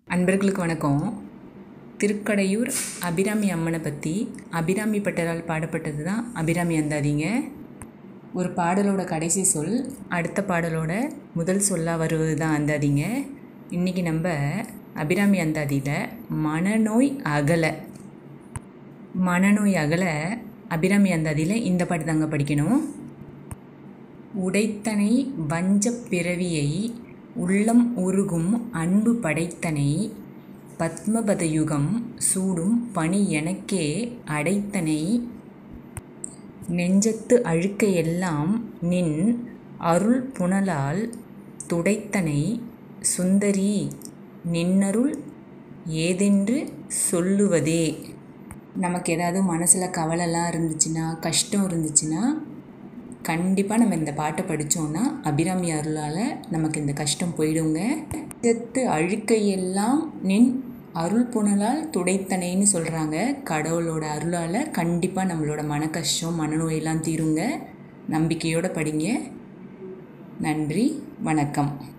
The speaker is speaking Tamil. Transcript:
அன்பர்களுக்கு வணக்கம் திருக்கடையூர் அபிராமி அம்மனை பற்றி அபிராமி பட்டரால் பாடப்பட்டது தான் அபிராமி அந்தாதிங்க ஒரு பாடலோட கடைசி சொல் அடுத்த பாடலோட முதல் சொல்லாக வருவது தான் அந்தாதிங்க இன்றைக்கி நம்ம அபிராமி அந்தாதியில் மனநோய் அகல மனநோய் அகல அபிராமி அந்தாதியில் இந்த பாட்டு தாங்க படிக்கணும் உடைத்தனை வஞ்சப் பிறவியை உள்ளம் உருகும் அன்பு படைத்தனை பத்மபதயுகம் சூடும் பணி எனக்கே அடைத்தனை நெஞ்சத்து அழுக்கையெல்லாம் நின் அருள் புனலால் துடைத்தனை சுந்தரி நின்னருள் ஏதென்று சொல்லுவதே நமக்கு ஏதாவது மனசில் கவலைலாம் இருந்துச்சுன்னா கஷ்டம் இருந்துச்சுன்னா கண்டிப்பாக நம்ம இந்த பாட்டை படித்தோன்னா அபிராமி அருளால் நமக்கு இந்த கஷ்டம் போயிடுங்க செத்து அழுக்கையெல்லாம் நின் அருள் புனலால் துடைத்தனைன்னு சொல்கிறாங்க கடவுளோட அருளால் கண்டிப்பாக நம்மளோட மன கஷ்டம் மனநோயெல்லாம் தீருங்க நம்பிக்கையோடு படிங்க நன்றி வணக்கம்